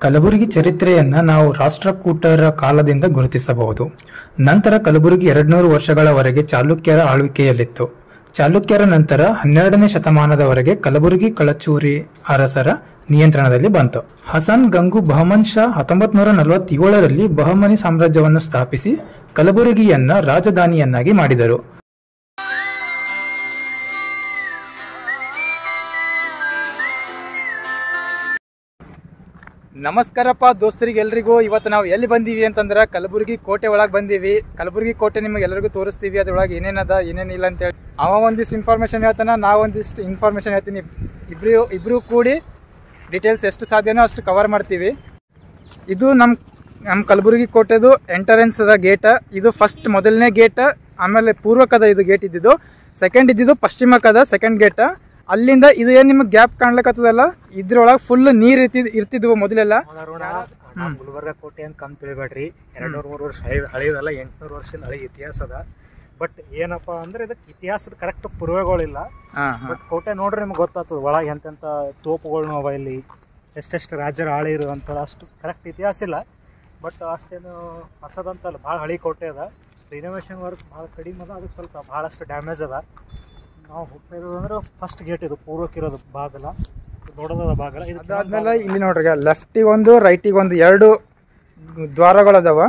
ಕಲಬುರಗಿ ಚರಿತ್ರೆಯನ್ನ ನಾವು ರಾಷ್ಟ್ರಕೂಟರ ಕಾಲದಿಂದ ಗುರುತಿಸಬಹುದು ನಂತರ ಕಲಬುರಗಿ ಎರಡ್ನೂರು ವರ್ಷಗಳವರೆಗೆ ಚಾಲುಕ್ಯರ ಆಳ್ವಿಕೆಯಲ್ಲಿತ್ತು ಚಾಲುಕ್ಯರ ನಂತರ ಹನ್ನೆರಡನೇ ಶತಮಾನದವರೆಗೆ ಕಲಬುರಗಿ ಕಳಚೂರಿ ಅರಸರ ನಿಯಂತ್ರಣದಲ್ಲಿ ಬಂತು ಹಸನ್ ಗಂಗು ಬಹಮನ್ ಶಾ ಹತ್ತೊಂಬತ್ ನೂರ ನಲವತ್ತೇಳರಲ್ಲಿ ಬಹಮನಿ ಸಾಮ್ರಾಜ್ಯವನ್ನು ಸ್ಥಾಪಿಸಿ ಕಲಬುರಗಿಯನ್ನ ರಾಜಧಾನಿಯನ್ನಾಗಿ ಮಾಡಿದರು ನಮಸ್ಕಾರಪ್ಪ ದೋಸ್ತರಿಗೆ ಎಲ್ರಿಗೂ ಇವತ್ತು ನಾವು ಎಲ್ಲಿ ಬಂದೀವಿ ಅಂತಂದ್ರೆ ಕಲಬುರಗಿ ಕೋಟೆ ಒಳಗೆ ಬಂದೀವಿ ಕಲಬುರಗಿ ಕೋಟೆ ನಿಮಗೆ ಎಲ್ಲರಿಗೂ ತೋರಿಸ್ತೀವಿ ಅದ್ರೊಳಗೆ ಏನೇನದ ಏನೇನಿಲ್ಲ ಅಂತೇಳಿ ಅವ ಒಂದಿಷ್ಟು ಇನ್ಫಾರ್ಮೇಶನ್ ಹೇಳ್ತಾನ ನಾ ಒಂದಿಷ್ಟು ಇನ್ಫಾರ್ಮೇಶನ್ ಹೇಳ್ತೀನಿ ಇಬ್ರು ಇಬ್ರು ಕೂಡಿ ಡೀಟೇಲ್ಸ್ ಎಷ್ಟು ಸಾಧ್ಯನೋ ಅಷ್ಟು ಕವರ್ ಮಾಡ್ತೀವಿ ಇದು ನಮ್ಮ ನಮ್ಮ ಕಲಬುರಗಿ ಕೋಟೆದು ಎಂಟರೆನ್ಸ್ ಅದ ಗೇಟ್ ಇದು ಫಸ್ಟ್ ಮೊದಲನೇ ಗೇಟ್ ಆಮೇಲೆ ಪೂರ್ವಕದ ಇದು ಗೇಟ್ ಇದ್ದಿದ್ದು ಸೆಕೆಂಡ್ ಇದ್ದಿದ್ದು ಪಶ್ಚಿಮಕ್ಕದ ಸೆಕೆಂಡ್ ಗೇಟ್ ಅಲ್ಲಿಂದ ಇದು ಏನು ನಿಮಗೆ ಗ್ಯಾಪ್ ಕಾಣ್ಲಿಕ್ಕತ್ತದಲ್ಲ ಇದ್ರೊಳಗೆ ಫುಲ್ ನೀರ್ ಇರ್ತಿದ್ ಇರ್ತಿದ್ವು ಮೊದಲೆಲ್ಲ ಅರುಣ ನಾವು ಗುಲ್ಬರ್ಗ ಕೋಟೆ ಅಂತ ಕಮ್ಮಿ ತಿಳಿಬೇಡ್ರಿ ಎರಡ್ ನೂರ್ ಮೂರು ವರ್ಷ ಹಳೆ ಹಳೆಯದಲ್ಲ ಎಂಟ್ನೂರು ವರ್ಷದ ಹಳೆ ಇತಿಹಾಸ ಅದ ಬಟ್ ಏನಪ್ಪ ಅಂದ್ರೆ ಇದಕ್ಕೆ ಇತಿಹಾಸದ ಕರೆಕ್ಟ್ ಪುರಾವೆಗಳಿಲ್ಲ ಹಾ ಹಾ ಬಟ್ ಕೋಟೆ ನೋಡ್ರಿ ನಿಮ್ಗೆ ಗೊತ್ತಾಗ್ತದೆ ಒಳಗೆ ಎಂತೆಂಥ ತೋಪುಗಳ್ನು ಅವ ಇಲ್ಲಿ ಎಷ್ಟೆಷ್ಟು ರಾಜರ ಆಳಿರು ಅಂತ ಅಷ್ಟು ಕರೆಕ್ಟ್ ಇತಿಹಾಸ ಇಲ್ಲ ಬಟ್ ಅಷ್ಟೇನು ಹೊಸದಂತಲ್ಲ ಭಾಳ ಹಳಿ ಕೋಟೆ ಅದ ರಿನೋವೇಷನ್ ವರ್ಕ್ ಭಾಳ ಕಡಿಮೆ ಅದ ಅದಕ್ಕೆ ಸ್ವಲ್ಪ ಭಾಳಷ್ಟು ಡ್ಯಾಮೇಜ್ ಅದ ನಾವು ಹೋಗ್ತಾ ಇರೋದು ಅಂದ್ರೆ ಫಸ್ಟ್ ಗೇಟ್ ಇದು ಪೂರ್ವಕ್ಕಿರೋದು ಬಾಗಲ ದೊಡ್ಡದಾದ ಬಾಗಲ ಇದು ಅದಾದ್ಮೇಲೆ ಇಲ್ಲಿ ನೋಡ್ರಿ ಲೆಫ್ಟಿಗೆ ಒಂದು ರೈಟಿಗೆ ಒಂದು ಎರಡು ದ್ವಾರಗಳದಾವ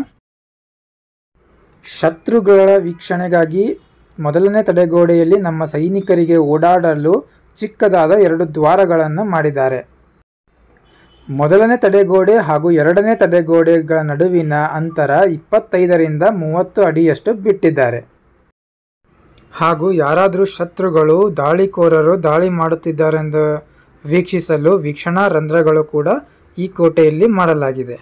ಶತ್ರುಗಳ ವೀಕ್ಷಣೆಗಾಗಿ ಮೊದಲನೇ ತಡೆಗೋಡೆಯಲ್ಲಿ ನಮ್ಮ ಸೈನಿಕರಿಗೆ ಓಡಾಡಲು ಚಿಕ್ಕದಾದ ಎರಡು ದ್ವಾರಗಳನ್ನು ಮಾಡಿದ್ದಾರೆ ಮೊದಲನೇ ತಡೆಗೋಡೆ ಹಾಗೂ ಎರಡನೇ ತಡೆಗೋಡೆಗಳ ನಡುವಿನ ಅಂತರ ಇಪ್ಪತ್ತೈದರಿಂದ ಮೂವತ್ತು ಅಡಿಯಷ್ಟು ಬಿಟ್ಟಿದ್ದಾರೆ ಹಾಗೂ ಯಾರಾದರೂ ಶತ್ರುಗಳು ದಾಳಿಕೋರರು ದಾಳಿ ಮಾಡುತ್ತಿದ್ದಾರೆಂದು ವೀಕ್ಷಿಸಲು ವೀಕ್ಷಣಾ ರಂಧ್ರಗಳು ಕೂಡ ಈ ಕೋಟೆಯಲ್ಲಿ ಮಾಡಲಾಗಿದೆ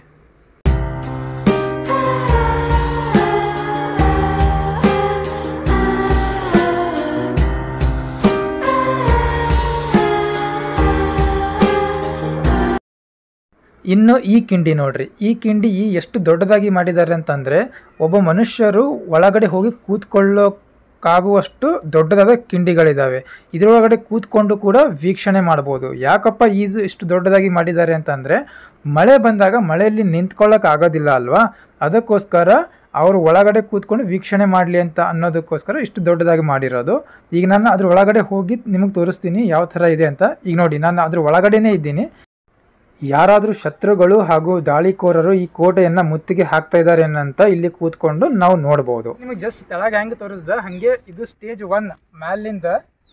ಇನ್ನು ಈ ಕಿಂಡಿ ನೋಡ್ರಿ ಈ ಕಿಂಡಿ ಈ ಎಷ್ಟು ದೊಡ್ಡದಾಗಿ ಮಾಡಿದ್ದಾರೆ ಅಂತಂದ್ರೆ ಒಬ್ಬ ಮನುಷ್ಯರು ಒಳಗಡೆ ಹೋಗಿ ಕೂತ್ಕೊಳ್ಳೋಕ್ಕಾಗುವಷ್ಟು ದೊಡ್ಡದಾದ ಕಿಂಡಿಗಳಿದ್ದಾವೆ ಇದರೊಳಗಡೆ ಕೂತ್ಕೊಂಡು ಕೂಡ ವೀಕ್ಷಣೆ ಮಾಡ್ಬೋದು ಯಾಕಪ್ಪ ಇದು ಇಷ್ಟು ದೊಡ್ಡದಾಗಿ ಮಾಡಿದ್ದಾರೆ ಅಂತಂದ್ರೆ ಮಳೆ ಬಂದಾಗ ಮಳೆಯಲ್ಲಿ ನಿಂತ್ಕೊಳ್ಳೋಕೆ ಆಗೋದಿಲ್ಲ ಅಲ್ವಾ ಅದಕ್ಕೋಸ್ಕರ ಅವರು ಒಳಗಡೆ ಕೂತ್ಕೊಂಡು ವೀಕ್ಷಣೆ ಮಾಡಲಿ ಅಂತ ಅನ್ನೋದಕ್ಕೋಸ್ಕರ ಇಷ್ಟು ದೊಡ್ಡದಾಗಿ ಮಾಡಿರೋದು ಈಗ ನಾನು ಅದ್ರ ಒಳಗಡೆ ಹೋಗಿ ನಿಮಗೆ ತೋರಿಸ್ತೀನಿ ಯಾವ ಥರ ಇದೆ ಅಂತ ಈಗ ನೋಡಿ ನಾನು ಅದ್ರ ಒಳಗಡೆನೇ ಇದ್ದೀನಿ ಯಾರಾದರೂ ಶತ್ರುಗಳು ಹಾಗೂ ದಾಳಿಕೋರರು ಈ ಕೋಟೆಯನ್ನ ಮುತ್ತಿಗೆ ಹಾಕ್ತಾ ಇದ್ದಾರೆ ಅಂತ ಇಲ್ಲಿ ಕೂತ್ಕೊಂಡು ನಾವು ನೋಡಬಹುದು ನಿಮಗೆ ಜಸ್ಟ್ ತೆಳಗೆ ಹೆಂಗೆ ತೋರಿಸ್ದ ಹಂಗೆ ಇದು ಸ್ಟೇಜ್ ಒನ್ ಮ್ಯಾಲಿಂದ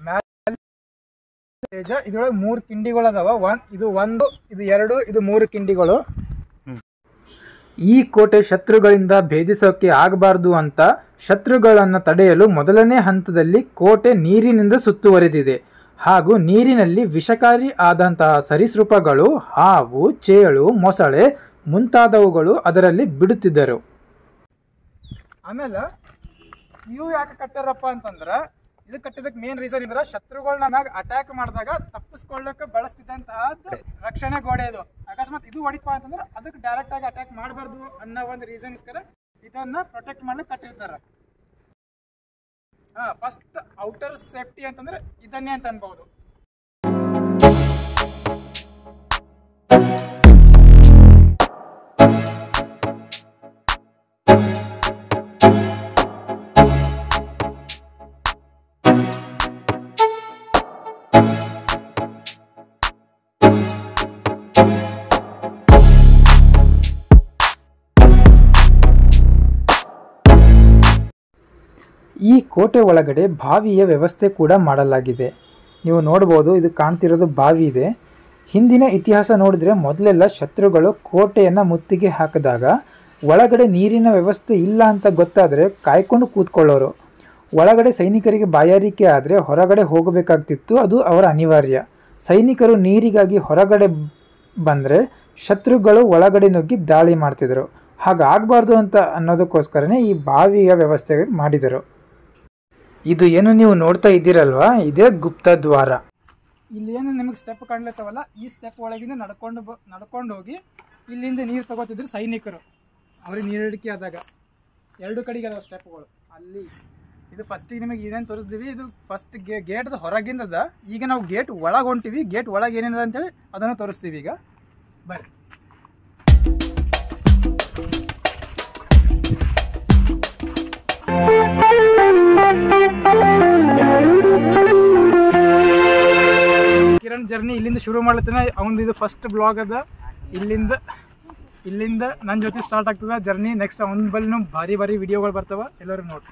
ಸ್ಟೇಜ್ ಇದ್ರೊಳಗೆ ಮೂರು ಕಿಂಡಿಗಳು ಅದಾವ ಒನ್ ಇದು ಒಂದು ಇದು ಎರಡು ಇದು ಮೂರು ಕಿಂಡಿಗಳು ಈ ಕೋಟೆ ಶತ್ರುಗಳಿಂದ ಭೇದಿಸೋಕೆ ಆಗಬಾರ್ದು ಅಂತ ಶತ್ರುಗಳನ್ನು ತಡೆಯಲು ಮೊದಲನೇ ಹಂತದಲ್ಲಿ ಕೋಟೆ ನೀರಿನಿಂದ ಸುತ್ತುವರೆದಿದೆ ಹಾಗೂ ನೀರಿನಲ್ಲಿ ವಿಷಕಾರಿ ಆದಂತಹ ಸರೀಸೃಪಗಳು ಹಾವು ಚೇಳು ಮೊಸಳೆ ಮುಂತಾದವುಗಳು ಅದರಲ್ಲಿ ಬಿಡುತ್ತಿದ್ದರು ಆಮೇಲೆ ಇವು ಯಾಕೆ ಕಟ್ಟಾರಪ್ಪ ಅಂತಂದ್ರ ಇದು ಕಟ್ಟಿದಕ್ಕೆ ಮೇನ್ ರೀಸನ್ ಇದ್ರ ಶತ್ರುಗಳನ್ನ ಮ್ಯಾಗ ಅಟ್ಯಾಕ್ ಮಾಡಿದಾಗ ತಪ್ಪಿಸ್ಕೊಳ್ಳಕ್ಕೆ ಬಳಸ್ತಿದ್ದಂತಹ ರಕ್ಷಣೆ ಗೋಡೆ ಇದು ಅಕಸ್ಮಾತ್ ಇದು ಹೊಡಿತಪ್ಪ ಅಂತಂದ್ರೆ ಅದಕ್ಕೆ ಡೈರೆಕ್ಟ್ ಆಗಿ ಅಟ್ಯಾಕ್ ಮಾಡಬಾರ್ದು ಅನ್ನೋ ಒಂದು ರೀಸನ್ಸ್ಕರ ಇದನ್ನ ಪ್ರೊಟೆಕ್ಟ್ ಮಾಡ್ಲಿಕ್ಕೆ ಕಟ್ಟಿರ್ತಾರೆ ಹಾ ಫಸ್ಟ್ ಔಟರ್ ಸೇಫ್ಟಿ ಅಂತಂದ್ರೆ ಇದನ್ನೇ ಅಂತ ಅನ್ಬಹುದು ಈ ಕೋಟೆ ಒಳಗಡೆ ಬಾವಿಯ ವ್ಯವಸ್ಥೆ ಕೂಡ ಮಾಡಲಾಗಿದೆ ನೀವು ನೋಡ್ಬೋದು ಇದು ಕಾಣ್ತಿರೋದು ಬಾವಿ ಇದೆ ಹಿಂದಿನ ಇತಿಹಾಸ ನೋಡಿದ್ರೆ ಮೊದಲೆಲ್ಲ ಶತ್ರುಗಳು ಕೋಟೆಯನ್ನು ಮುತ್ತಿಗೆ ಹಾಕಿದಾಗ ಒಳಗಡೆ ನೀರಿನ ವ್ಯವಸ್ಥೆ ಇಲ್ಲ ಅಂತ ಗೊತ್ತಾದರೆ ಕಾಯ್ಕೊಂಡು ಕೂತ್ಕೊಳ್ಳೋರು ಒಳಗಡೆ ಸೈನಿಕರಿಗೆ ಬಾಯಾರಿಕೆ ಆದರೆ ಹೊರಗಡೆ ಹೋಗಬೇಕಾಗ್ತಿತ್ತು ಅದು ಅವರ ಅನಿವಾರ್ಯ ಸೈನಿಕರು ನೀರಿಗಾಗಿ ಹೊರಗಡೆ ಬಂದರೆ ಶತ್ರುಗಳು ಒಳಗಡೆ ನುಗ್ಗಿ ದಾಳಿ ಮಾಡ್ತಿದ್ರು ಹಾಗಾಗಬಾರ್ದು ಅಂತ ಅನ್ನೋದಕ್ಕೋಸ್ಕರನೇ ಈ ಬಾವಿಯ ವ್ಯವಸ್ಥೆ ಮಾಡಿದರು ಇದು ಏನು ನೀವು ನೋಡ್ತಾ ಇದ್ದೀರಲ್ವಾ ಇದೇ ಗುಪ್ತ ದ್ವಾರ ಇಲ್ಲಿ ಏನು ನಿಮಗೆ ಸ್ಟೆಪ್ ಕಾಣ್ಲತ್ತವಲ್ಲ ಈ ಸ್ಟೆಪ್ ಒಳಗಿಂದ ನಡ್ಕೊಂಡು ಬ ನಡ್ಕೊಂಡು ಹೋಗಿ ಇಲ್ಲಿಂದ ನೀರು ತಗೋತಿದ್ರು ಸೈನಿಕರು ಅವ್ರಿಗೆ ನೀರಿಡಿಕೆ ಆದಾಗ ಎರಡು ಕಡೆಗೆ ಅದಾವ ಸ್ಟೆಪ್ಗಳು ಅಲ್ಲಿ ಇದು ಫಸ್ಟಿಗೆ ನಿಮಗೆ ಏನೇನು ತೋರಿಸ್ತೀವಿ ಇದು ಫಸ್ಟ್ ಗೇ ಗೇಟ್ದ ಹೊರಗಿಂದದ ಈಗ ನಾವು ಗೇಟ್ ಒಳಗೆ ಹೊಂಟಿವಿ ಗೇಟ್ ಒಳಗೆ ಏನೇನದ ಅಂತೇಳಿ ಅದನ್ನು ತೋರಿಸ್ತೀವಿ ಈಗ ಬರ್ರಿ ಜರ್ನಿ ಇಲ್ಲಿಂದ ಶುರು ಮಾಡ್ಲತ್ತಾನೆ ಅವನದು ಇದು ಫಸ್ಟ್ ಬ್ಲಾಗ್ ಅದ ಇಲ್ಲಿಂದ ಇಲ್ಲಿಂದ ನನ್ನ ಜೊತೆ ಸ್ಟಾರ್ಟ್ ಆಗ್ತದ ಜರ್ನಿ ನೆಕ್ಸ್ಟ್ ಅವನ ಬಲ್ಲಿನೂ ಭಾರಿ ಭಾರಿ ವಿಡಿಯೋಗಳು ಬರ್ತಾವ ಎಲ್ಲರೂ ನೋಡಿ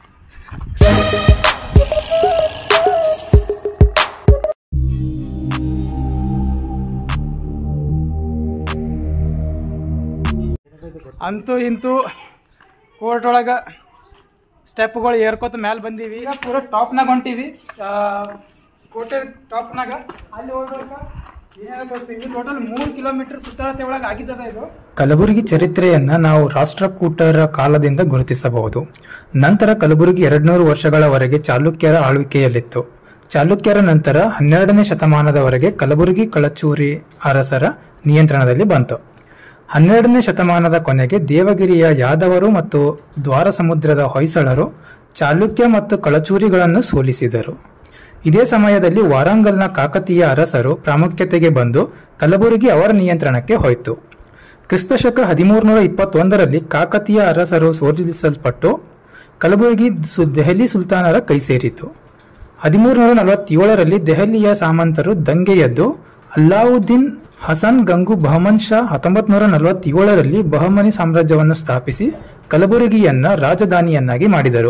ಅಂತೂ ಇಂತೂ ಕೋರ್ಟ್ ಒಳಗೆ ಸ್ಟೆಪ್ಗಳು ಏರ್ಕೋತ ಮ್ಯಾಲೆ ಬಂದೀವಿ ಈಗ ಪೂರ ಟಾಪ್ನಾಗ ಹೊಂಟೀವಿ ಆ, ಕೋಟೆ ಟಾಪ್ನಾಗ ಅಲ್ಲಿ ಹೋಗ್ಬೇಕ ಏನೇನೋ ತೋರಿಸ್ತೀವಿ ಟೋಟಲ್ ಮೂರು ಕಿಲೋಮೀಟರ್ ಸುತ್ತಳತೆ ಒಳಗೆ ಆಗಿದ್ದದ ಇದು ಕಲಬುರಗಿ ಚರಿತ್ರೆಯನ್ನ ನಾವು ರಾಷ್ಟ್ರಕೂಟರ ಕಾಲದಿಂದ ಗುರುತಿಸಬಹುದು ನಂತರ ಕಲಬುರಗಿ ಎರಡ್ನೂರು ವರ್ಷಗಳವರೆಗೆ ಚಾಲುಕ್ಯರ ಆಳ್ವಿಕೆಯಲ್ಲಿತ್ತು ಚಾಲುಕ್ಯರ ನಂತರ ಹನ್ನೆರಡನೇ ಶತಮಾನದವರೆಗೆ ಕಲಬುರಗಿ ಕಳಚೂರಿ ಅರಸರ ನಿಯಂತ್ರಣದಲ್ಲಿ ಬಂತು ಹನ್ನೆರಡನೇ ಶತಮಾನದ ಕೊನೆಗೆ ದೇವಗಿರಿಯ ಯಾದವರು ಮತ್ತು ದ್ವಾರ ಸಮುದ್ರದ ಹೊಯ್ಸಳರು ಚಾಲುಕ್ಯ ಮತ್ತು ಕಳಚೂರಿಗಳನ್ನು ಸೋಲಿಸಿದರು ಇದೇ ಸಮಯದಲ್ಲಿ ವಾರಂಗಲ್ನ ಕಾಕತೀಯ ಅರಸರು ಪ್ರಾಮುಖ್ಯತೆಗೆ ಬಂದು ಕಲಬುರಗಿ ಅವರ ನಿಯಂತ್ರಣಕ್ಕೆ ಹೋಯಿತು ಕ್ರಿಸ್ತಶಕ ಹದಿಮೂರುನೂರ ಇಪ್ಪತ್ತೊಂದರಲ್ಲಿ ಕಾಕತೀಯ ಅರಸರು ಸೋಲಿಸಲ್ಪಟ್ಟು ಕಲಬುರಗಿ ಸು- ದೆಹಲಿ ಸುಲ್ತಾನರ ಕೈ ಸೇರಿತು ಹದಿಮೂರುನೂರ ನಲವತ್ತೇಳರಲ್ಲಿ ದೆಹಲಿಯ ಸಾಮಂತರು ದಂಗೆ ಎದ್ದು ಅಲ್ಲಾವುದ್ದೀನ್ ಹಸನ್ ಗಂಗು ಬಹಮನ್ ಶಾ ಹತ್ತೊಂಬತ್ತು ನೂರ ನಲವತ್ತೇಳರಲ್ಲಿ ಬಹಮನಿ ಸಾಮ್ರಾಜ್ಯವನ್ನು ಸ್ಥಾಪಿಸಿ ಕಲಬುರಗಿಯನ್ನ ರಾಜಧಾನಿಯನ್ನಾಗಿ ಮಾಡಿದರು